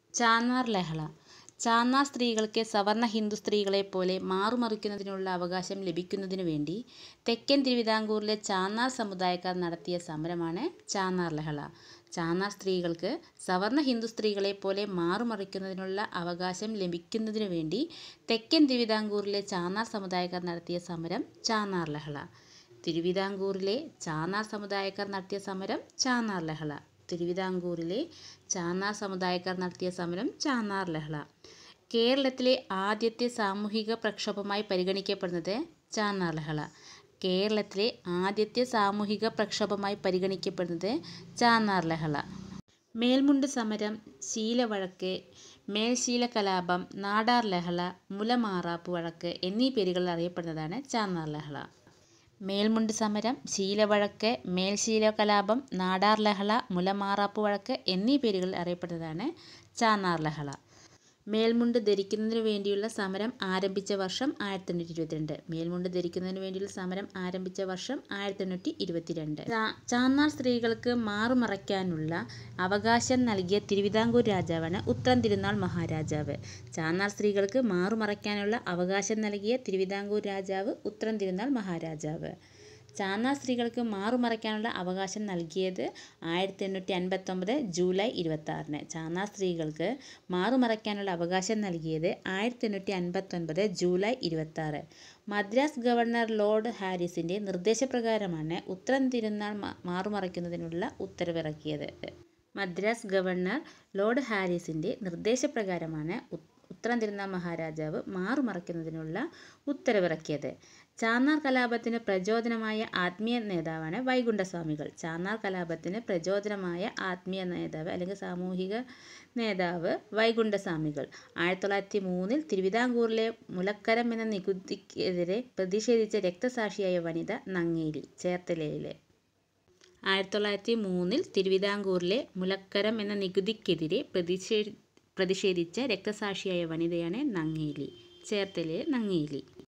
ചാന്നാർ ലഹള ചാന്നാർ സ്ത്രീകൾക്ക് സവർണ്ണ ഹിന്ദു സ്ത്രീകളെപ്പോലെ മാറുമറിക്കുന്നതിനുള്ള അവകാശം ലഭിക്കുന്നതിനു വേണ്ടി തെക്കൻ തിരുവിതാംകൂറിലെ ചാന്നാർ സമുദായക്കാർ നടത്തിയ സമരമാണ് ചാന്നാർ ലഹള ചാന്നാർ സ്ത്രീകൾക്ക് സവർണ്ണ ഹിന്ദു സ്ത്രീകളെപ്പോലെ മാറുമറിക്കുന്നതിനുള്ള അവകാശം ലഭിക്കുന്നതിനു വേണ്ടി തെക്കൻ തിരുവിതാംകൂറിലെ ചാന്നാർ സമുദായക്കാർ നടത്തിയ സമരം ചാന്നാർ ലഹള തിരുവിതാംകൂറിലെ ചാന്നാർ സമുദായക്കാർ നടത്തിയ സമരം ചാന്നാർ ലഹള തിരുവിതാംകൂറിലെ ചാന്നാർ സമുദായക്കാർ നടത്തിയ സമരം ചാന്നാർ ലഹള കേരളത്തിലെ ആദ്യത്തെ സാമൂഹിക പ്രക്ഷോഭമായി പരിഗണിക്കപ്പെടുന്നത് ചാന്നാർ ലഹള കേരളത്തിലെ ആദ്യത്തെ സാമൂഹിക പ്രക്ഷോഭമായി പരിഗണിക്കപ്പെടുന്നത് ചാന്നാർ ലഹള മേൽമുണ്ട് സമരം ശീലവഴക്ക് മേൽശീല കലാപം നാടാർ ലഹള മുലമാറാപ്പ് വഴക്ക് എന്നീ പേരുകളിൽ അറിയപ്പെടുന്നതാണ് ചാന്നാർ ലഹള മേൽമുണ്ട് സമരം ശീലവഴക്ക് മേൽശീല കലാപം നാടാർ ലഹള മുലമാറാപ്പ് വഴക്ക് എന്നീ പേരുകളിൽ അറിയപ്പെടുന്നതാണ് ചാന്നാർ ലഹള മേൽമുണ്ട് ധരിക്കുന്നതിനു വേണ്ടിയുള്ള സമരം ആരംഭിച്ച വർഷം ആയിരത്തി എണ്ണൂറ്റി ഇരുപത്തിരണ്ട് മേൽമുണ്ട് ധരിക്കുന്നതിനു വേണ്ടിയുള്ള സമരം ആരംഭിച്ച വർഷം ആയിരത്തി എണ്ണൂറ്റി ഇരുപത്തിരണ്ട് ചാന്നാർ സ്ത്രീകൾക്ക് മാറുമറയ്ക്കാനുള്ള അവകാശം നൽകിയ തിരുവിതാംകൂർ രാജാവാണ് ഉത്രം തിരുനാൾ മഹാരാജാവ് ചാന്നാർ സ്ത്രീകൾക്ക് മാറുമറയ്ക്കാനുള്ള അവകാശം നൽകിയ തിരുവിതാംകൂർ രാജാവ് ഉത്രം തിരുനാൾ മഹാരാജാവ് ചാന്നാർ സ്ത്രീകൾക്ക് മാറുമറയ്ക്കാനുള്ള അവകാശം നൽകിയത് ആയിരത്തി എണ്ണൂറ്റി അൻപത്തൊമ്പത് ജൂലൈ ഇരുപത്താറിന് ചാന്നാർ സ്ത്രീകൾക്ക് മാറുമറയ്ക്കാനുള്ള അവകാശം നൽകിയത് ആയിരത്തി എണ്ണൂറ്റി അൻപത്തൊൻപത് ജൂലൈ ഇരുപത്താറ് മദ്രാസ് ഗവർണർ ലോർഡ് ഹാരിസിൻ്റെ നിർദ്ദേശപ്രകാരമാണ് ഉത്തരം തിരുനാൾ മാറുമറയ്ക്കുന്നതിനുള്ള ഉത്തരവിറക്കിയത് മദ്രാസ് ഗവർണർ ലോർഡ് ഹാരിസിൻ്റെ നിർദ്ദേശപ്രകാരമാണ് ഉത്തരം തിരുനാൾ മഹാരാജാവ് മാറുമറയ്ക്കുന്നതിനുള്ള ഉത്തരവിറക്കിയത് ചാന്നാർ കലാപത്തിന് പ്രചോദനമായ ആത്മീയ നേതാവാണ് വൈകുണ്ഠസ്വാമികൾ ചാന്നാർ കലാപത്തിന് പ്രചോദനമായ ആത്മീയ നേതാവ് അല്ലെങ്കിൽ സാമൂഹിക നേതാവ് വൈകുണ്ഠസ്വാമികൾ ആയിരത്തി തൊള്ളായിരത്തി മൂന്നിൽ തിരുവിതാംകൂറിലെ മുലക്കരം എന്ന നികുതിക്കെതിരെ പ്രതിഷേധിച്ച രക്തസാക്ഷിയായ വനിത നങ്ങേലി ചേർത്തലയിലെ ആയിരത്തി തൊള്ളായിരത്തി മൂന്നിൽ തിരുവിതാംകൂറിലെ മുലക്കരം എന്ന നികുതിക്കെതിരെ പ്രതിഷേ പ്രതിഷേധിച്ച രക്തസാക്ഷിയായ വനിതയാണ് നങ്ങേലി ചേർത്തലയിലെ നങ്ങേലി